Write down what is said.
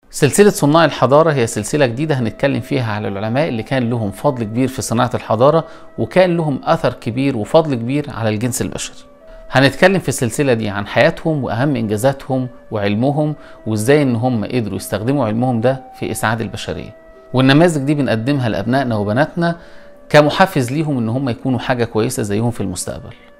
سلسلة صناع الحضارة هي سلسلة جديدة هنتكلم فيها على العلماء اللي كان لهم فضل كبير في صناعة الحضارة وكان لهم أثر كبير وفضل كبير على الجنس البشري هنتكلم في السلسلة دي عن حياتهم وأهم إنجازاتهم وعلمهم وإزاي إن هم قدروا يستخدموا علمهم ده في إسعاد البشرية والنماذج دي بنقدمها لأبنائنا وبناتنا كمحفز ليهم إن هم يكونوا حاجة كويسة زيهم في المستقبل